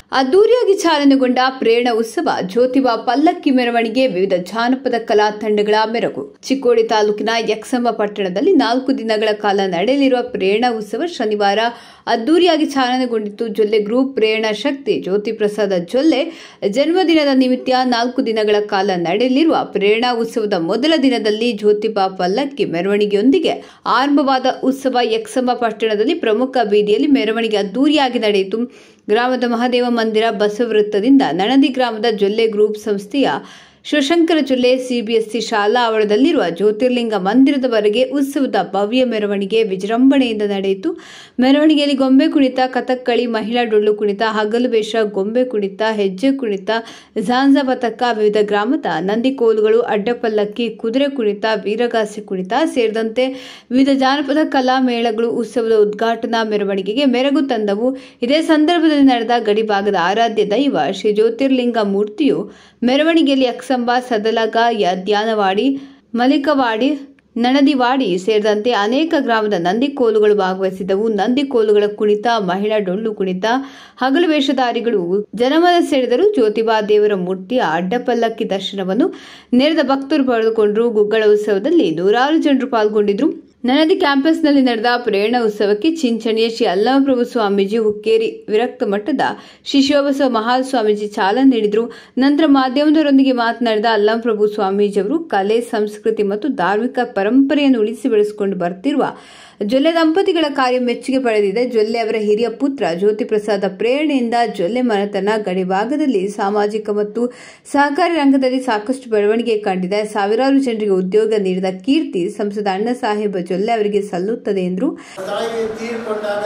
ಅದ್ದೂರಿಯಾಗಿ ಚಾಲನೆಗೊಂಡ ಪ್ರೇರಣ ಉತ್ಸವ ಜ್ಯೋತಿಬಾ ಪಲ್ಲಕ್ಕಿ ಮೆರವಣಿಗೆ ವಿವಿಧ ಜಾನಪದ ಕಲಾ ತಂಡಗಳ ಮೆರಗು ಚಿಕ್ಕೋಡಿ ತಾಲೂಕಿನ ಯಕ್ಸಂಬ ಪಟ್ಟಣದಲ್ಲಿ ನಾಲ್ಕು ದಿನಗಳ ಕಾಲ ನಡೆಯಲಿರುವ ಪ್ರೇರಣ ಉತ್ಸವ ಶನಿವಾರ ಅದ್ದೂರಿಯಾಗಿ ಚಾಲನೆಗೊಂಡಿತ್ತು ಜೊಲ್ಲೆ ಗ್ರೂಪ್ ಪ್ರೇರಣಾ ಶಕ್ತಿ ಜ್ಯೋತಿ ಪ್ರಸಾದ ಜೊಲ್ಲೆ ಜನ್ಮದಿನದ ನಿಮಿತ್ತ ನಾಲ್ಕು ದಿನಗಳ ಕಾಲ ನಡೆಯಲಿರುವ ಪ್ರೇರಣಾ ಉತ್ಸವದ ಮೊದಲ ದಿನದಲ್ಲಿ ಜ್ಯೋತಿಬಾ ಪಲ್ಲಕ್ಕಿ ಮೆರವಣಿಗೆಯೊಂದಿಗೆ ಆರಂಭವಾದ ಉತ್ಸವ ಯಕ್ಸಂಬ ಪಟ್ಟಣದಲ್ಲಿ ಪ್ರಮುಖ ಬೀದಿಯಲ್ಲಿ ಮೆರವಣಿಗೆ ಅದ್ದೂರಿಯಾಗಿ ನಡೆಯಿತು ಗ್ರಾಮದ ಮಹಾದೇವ ಮಂದಿರ ಬಸವವೃತ್ತದಿಂದ ನಣದಿ ಗ್ರಾಮದ ಜೊಲ್ಲೆ ಗ್ರೂಪ್ ಸಂಸ್ಥೆಯ ಶಿವಶಂಕರ ಜೊಲ್ಲೆ ಸಿಬಿಎಸ್ಇ ಶಾಲಾ ಆವರಣದಲ್ಲಿರುವ ಜ್ಯೋತಿರ್ಲಿಂಗ ಮಂದಿರದವರೆಗೆ ಉತ್ಸವದ ಭವ್ಯ ಮೆರವಣಿಗೆ ವಿಜೃಂಭಣೆಯಿಂದ ನಡೆಯಿತು ಮೆರವಣಿಗೆಯಲ್ಲಿ ಗೊಂಬೆ ಕುಣಿತ ಕಥಕ್ಕಳಿ ಮಹಿಳಾ ಡೊಳ್ಳು ಕುಣಿತ ಹಗಲು ವೇಷ ಗೊಂಬೆ ಕುಣಿತ ಹೆಜ್ಜೆ ಕುಣಿತ ಝಾಂಜಾ ಪತಕ ವಿವಿಧ ಗ್ರಾಮದ ನಂದಿಕೋಲುಗಳು ಅಡ್ಡಪಲ್ಲಕ್ಕಿ ಕುದುರೆ ಕುಣಿತ ವೀರಗಾಸೆ ಕುಣಿತ ಸೇರಿದಂತೆ ವಿವಿಧ ಜಾನಪದ ಕಲಾ ಮೇಳಗಳು ಉತ್ಸವದ ಉದ್ಘಾಟನಾ ಮೆರವಣಿಗೆಗೆ ಮೆರಗು ತಂದವು ಇದೇ ಸಂದರ್ಭದಲ್ಲಿ ನಡೆದ ಗಡಿಭಾಗದ ಆರಾಧ್ಯ ದೈವ ಶ್ರೀ ಜ್ಯೋತಿರ್ಲಿಂಗ ಮೂರ್ತಿಯು ಮೆರವಣಿಗೆಯಲ್ಲಿ ಅಕ್ಸಂಬ ಸದಲಗ ಯದ್ಯಾನವಾಡಿ ಮಲಿಕವಾಡಿ ನಣದಿವಾಡಿ ಸೇರಿದಂತೆ ಅನೇಕ ಗ್ರಾಮದ ನಂದಿಕೋಲುಗಳು ಭಾಗವಹಿಸಿದವು ನಂದಿಕೋಲುಗಳ ಕುಣಿತ ಮಹಿಳಾ ಡೊಳ್ಳು ಕುಣಿತ ಹಗಲು ವೇಷಧಾರಿಗಳು ಜನಮನ ಸೆಳೆದರು ಜ್ಯೋತಿಬಾ ದೇವರ ಮೂರ್ತಿಯ ಅಡ್ಡಪಲ್ಲಕ್ಕಿ ದರ್ಶನವನ್ನು ನೆರೆದ ಭಕ್ತರು ಪಡೆದುಕೊಂಡರು ಗುಗ್ಗಳ ಉತ್ಸವದಲ್ಲಿ ನೂರಾರು ಜನರು ಪಾಲ್ಗೊಂಡಿದ್ರು ನನದಿ ಕ್ಯಾಂಪಸ್ನಲ್ಲಿ ನಡೆದ ಪ್ರೇರಣಾ ಉತ್ಸವಕ್ಕೆ ಚಿಂಚಣಿಯ ಶ್ರೀ ಅಲ್ಲಮಪ್ರಭು ಸ್ವಾಮೀಜಿ ಹುಕ್ಕೇರಿ ವಿರಕ್ತ ಮಠದ ಶ್ರೀ ಶಿವಬಸವ ಮಹಾಲ್ ಸ್ವಾಮೀಜಿ ಚಾಲನೆ ನೀಡಿದರು ನಂತರ ಮಾಧ್ಯಮದವರೊಂದಿಗೆ ಮಾತನಾಡಿದ ಅಲ್ಲಮಪ್ರಭು ಸ್ವಾಮೀಜಿಯವರು ಕಲೆ ಸಂಸ್ಕೃತಿ ಮತ್ತು ಧಾರ್ಮಿಕ ಪರಂಪರೆಯನ್ನು ಉಳಿಸಿ ಬೆಳೆಸಿಕೊಂಡು ಬರ್ತಿರುವ ಜೊಲ್ಲೆ ದಂಪತಿಗಳ ಕಾರ್ಯ ಮೆಚ್ಚುಗೆ ಪಡೆದಿದೆ ಜೊಲ್ಲೆ ಅವರ ಹಿರಿಯ ಪುತ್ರ ಜ್ಯೋತಿ ಪ್ರಸಾದ ಪ್ರೇರಣೆಯಿಂದ ಜೊಲ್ಲೆ ಮನೆತನ ಗಡಿಭಾಗದಲ್ಲಿ ಸಾಮಾಜಿಕ ಮತ್ತು ಸಹಕಾರಿ ರಂಗದಲ್ಲಿ ಸಾಕಷ್ಟು ಬೆಳವಣಿಗೆ ಕಂಡಿದೆ ಸಾವಿರಾರು ಜನರಿಗೆ ಉದ್ಯೋಗ ನೀಡಿದ ಕೀರ್ತಿ ಸಂಸದ ಅಣ್ಣ ಸಾಹೇಬ ಜೊಲ್ಲೆ ಅವರಿಗೆ ಸಲ್ಲುತ್ತದೆ ಎಂದರು ತಾಯಿ ತೀರ್ಕೊಂಡಾಗ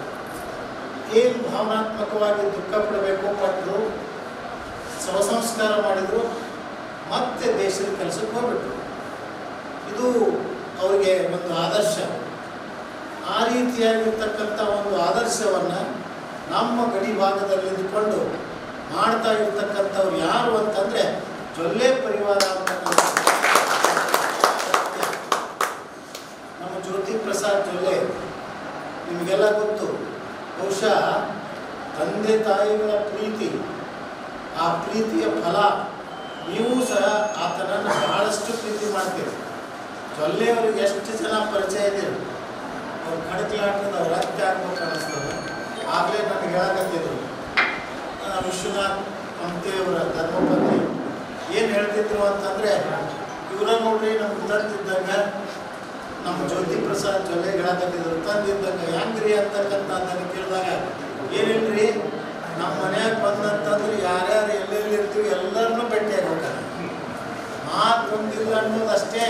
ಏನು ಭಾವನಾತ್ಮಕವಾಗಿ ದುಃಖ ಪಡಬೇಕು ಪಟ್ಟರು ಸ್ವಸಂಸ್ಕಾರ ಮಾಡಿದರು ಮತ್ತೆ ದೇಶದ ಕೆಲಸಕ್ಕೆ ಹೋಗ್ಬಿಟ್ರು ಇದು ಅವರಿಗೆ ಒಂದು ಆದರ್ಶ ಆ ರೀತಿಯಾಗಿರ್ತಕ್ಕಂಥ ಒಂದು ಆದರ್ಶವನ್ನು ನಮ್ಮ ಗಡಿ ಭಾಗದಲ್ಲಿ ಇದ್ದುಕೊಂಡು ಮಾಡ್ತಾ ಇರ್ತಕ್ಕಂಥವ್ರು ಯಾರು ಅಂತಂದರೆ ಜೊಲ್ಲೆ ಪರಿವಾರ ಅಂತಕ್ಕಂಥ ನಮ್ಮ ಜ್ಯೋತಿ ಪ್ರಸಾದ್ ಜೊಲ್ಲೆ ನಿಮಗೆಲ್ಲ ಗೊತ್ತು ಬಹುಶಃ ತಂದೆ ತಾಯಿಗಳ ಪ್ರೀತಿ ಆ ಪ್ರೀತಿಯ ಫಲ ನೀವು ಸಹ ಆತನನ್ನು ಬಹಳಷ್ಟು ಪ್ರೀತಿ ಮಾಡ್ತೀರಿ ಜೊಲ್ಲೆ ಅವ್ರಿಗೆ ಎಷ್ಟು ಜನ ಪರಿಚಯ ಇದೀರಿ ಅವ್ರು ಕಡಕಲಾಟದ ಅವ್ರ ಅತ್ತೆ ಆಗ್ಬೇಕು ಅನ್ನಿಸ್ತದೆ ಆಗಲೇ ನನಗೆ ಹೇಳಕತ್ತಿದ್ರು ಆ, ವಿಶ್ವನಾಥ್ ಪಂಕ್ತಿಯವರ ಧರ್ಮಪತ್ನಿ ಏನು ಹೇಳ್ತಿದ್ರು ಅಂತಂದರೆ ಇವರ ನೋಡ್ರಿ ನಮ್ಗೆ ತಂದಿದ್ದಾಗ ನಮ್ಮ ಜ್ಯೋತಿ ಪ್ರಸಾದ್ ಜೊಲ್ಲೆ ಹೇಳಕತ್ತಿದ್ರು ತಂದಿದ್ದಾಗ ಹೆಂಗ್ರಿ ಅಂತಕ್ಕಂಥದ್ದನ್ನು ಕೇಳಿದಾಗ ಏನಿಲ್ರಿ ನಮ್ಮ ಮನ್ಯಾಗ ಬಂದಂತಂದ್ರೆ ಯಾರ್ಯಾರು ಎಲ್ಲೆಲ್ಲಿ ಇರ್ತೀವಿ ಎಲ್ಲರನ್ನೂ ಭೇಟಿಯಾಗಿ ಹೋಗ್ತಾರೆ ಮಾತು ಹೊಂದಿಲ್ಲ ಅನ್ನೋದಷ್ಟೇ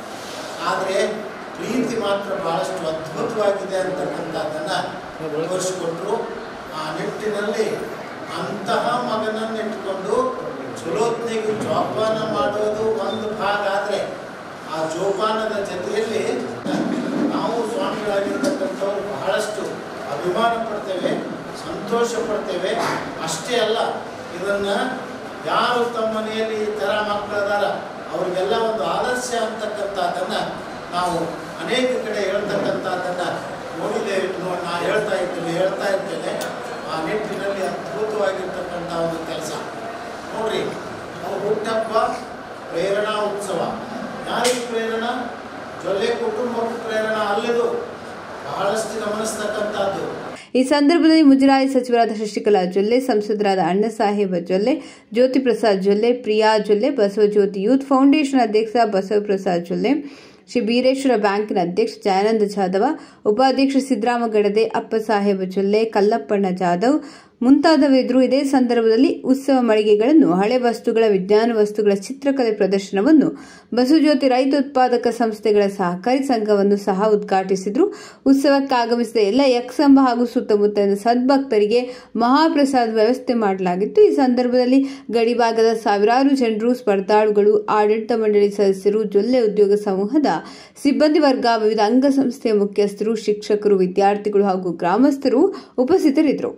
ಆದರೆ ಪ್ರೀತಿ ಮಾತ್ರ ಬಹಳಷ್ಟು ಅದ್ಭುತವಾಗಿದೆ ಅಂತಕ್ಕಂಥದ್ದನ್ನು ತೋರಿಸಿಕೊಟ್ರು ಆ ನಿಟ್ಟಿನಲ್ಲಿ ಅಂತಹ ಮಗನನ್ನು ಇಟ್ಕೊಂಡು ಚಲೋತ್ನಿಗೆ ಜೋಪಾನ ಮಾಡೋದು ಒಂದು ಭಾಗ ಆದರೆ ಆ ಜೋಪಾನದ ಜೊತೆಯಲ್ಲಿ ನಾವು ಸ್ವಾಮಿಗಳಾಗಿರ್ತಕ್ಕಂಥವ್ರು ಬಹಳಷ್ಟು ಅಭಿಮಾನ ಪಡ್ತೇವೆ ಸಂತೋಷ ಪಡ್ತೇವೆ ಅಷ್ಟೇ ಅಲ್ಲ ಇದನ್ನು ಯಾರು ತಮ್ಮ ಮನೆಯಲ್ಲಿ ಈ ಥರ ಮಕ್ಕಳದಾರ ಅವ್ರಿಗೆಲ್ಲ ಒಂದು ಆದರ್ಶ ಅಂತಕ್ಕಂಥದ್ದನ್ನು ನಾವು ಅನೇಕ ಕಡೆ ಹೇಳ್ತಕ್ಕಂಥದ್ದನ್ನು ನೋಡಿದ್ದೇವೆ ನೋ ನಾನು ಹೇಳ್ತಾ ಇದ್ದೇನೆ ಹೇಳ್ತಾ ಇರ್ತೇನೆ ಆ ನಿಟ್ಟಿನಲ್ಲಿ ಅದ್ಭುತವಾಗಿರ್ತಕ್ಕಂಥ ಒಂದು ಕೆಲಸ ನೋಡ್ರಿ ಅವ್ರ ಹುಟ್ಟಪ್ಪ ಪ್ರೇರಣಾ ಉತ್ಸವ ಯಾರಿಗೆ ಪ್ರೇರಣಾ ಜೊಲ್ಲೆ ಕುಟುಂಬಕ್ಕೆ ಪ್ರೇರಣಾ ಅಲ್ಲದು ಬಹಳಷ್ಟು ಗಮನಿಸ್ತಕ್ಕಂಥದ್ದು ಈ ಸಂದರ್ಭದಲ್ಲಿ ಮುಜರಾಯಿ ಸಚಿವರಾದ ಶಶಿಕಲಾ ಜೊಲ್ಲೆ ಸಂಸದರಾದ ಅಣ್ಣಸಾಹೇಬ ಜೊಲ್ಲೆ ಜ್ಯೋತಿ ಪ್ರಸಾದ್ ಜೊಲ್ಲೆ ಪ್ರಿಯಾ ಜೊಲ್ಲೆ ಬಸವಜ್ಯೋತಿ ಯೂತ್ ಫೌಂಡೇಶನ್ ಅಧ್ಯಕ್ಷ ಬಸವಪ್ರಸಾದ್ ಜೊಲ್ಲೆ ಶ್ರೀ ಬೀರೇಶ್ವರ ಬ್ಯಾಂಕಿನ ಅಧ್ಯಕ್ಷ ಜಯಾನಂದ ಜಾಧವ ಉಪಾಧ್ಯಕ್ಷ ಸಿದ್ದರಾಮ ಗಡದೆ ಅಪ್ಪಸಾಹೇಬ ಜೊಲ್ಲೆ ಕಲ್ಲಪ್ಪಣ್ಣ ಜಾಧವ್ ಮುಂತಾದವರಿದ್ದರು ಇದೇ ಸಂದರ್ಭದಲ್ಲಿ ಉತ್ಸವ ಮಳಿಗೆಗಳನ್ನು ಹಳೆ ವಸ್ತುಗಳ ವಿಜ್ಞಾನ ವಸ್ತುಗಳ ಚಿತ್ರಕಲೆ ಪ್ರದರ್ಶನವನ್ನು ಬಸವಜ್ಯೋತಿ ರೈತ ಉತ್ಪಾದಕ ಸಂಸ್ಥೆಗಳ ಸಹಕಾರಿ ಸಂಘವನ್ನು ಸಹ ಉದ್ಘಾಟಿಸಿದರು ಉತ್ಸವಕ್ಕೆ ಆಗಮಿಸಿದ ಎಲ್ಲ ಯಕ್ಷಂಬ ಹಾಗೂ ಸುತ್ತಮುತ್ತಲಿನ ಸದ್ಭಕ್ತರಿಗೆ ಮಹಾಪ್ರಸಾದ ವ್ಯವಸ್ಥೆ ಮಾಡಲಾಗಿತ್ತು ಈ ಸಂದರ್ಭದಲ್ಲಿ ಗಡಿಭಾಗದ ಸಾವಿರಾರು ಜನರು ಸ್ಪರ್ಧಾಳುಗಳು ಆಡಳಿತ ಮಂಡಳಿ ಸದಸ್ಯರು ಜೊಲ್ಲೆ ಉದ್ಯೋಗ ಸಮೂಹದ ಸಿಬ್ಬಂದಿ ವರ್ಗ ವಿವಿಧ ಅಂಗಸಂಸ್ಥೆಯ ಮುಖ್ಯಸ್ಥರು ಶಿಕ್ಷಕರು ವಿದ್ಯಾರ್ಥಿಗಳು ಹಾಗೂ ಗ್ರಾಮಸ್ಥರು ಉಪಸ್ಥಿತರಿದ್ದರು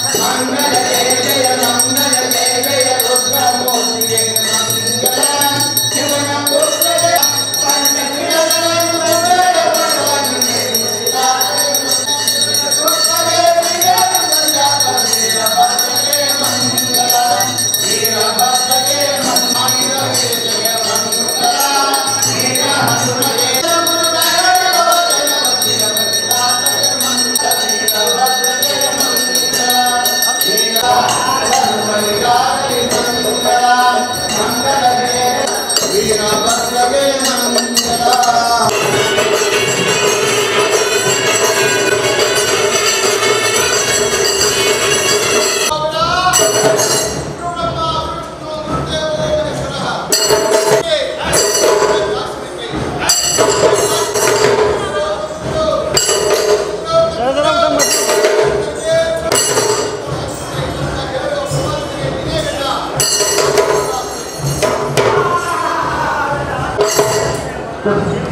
ಮಂಗಲ Just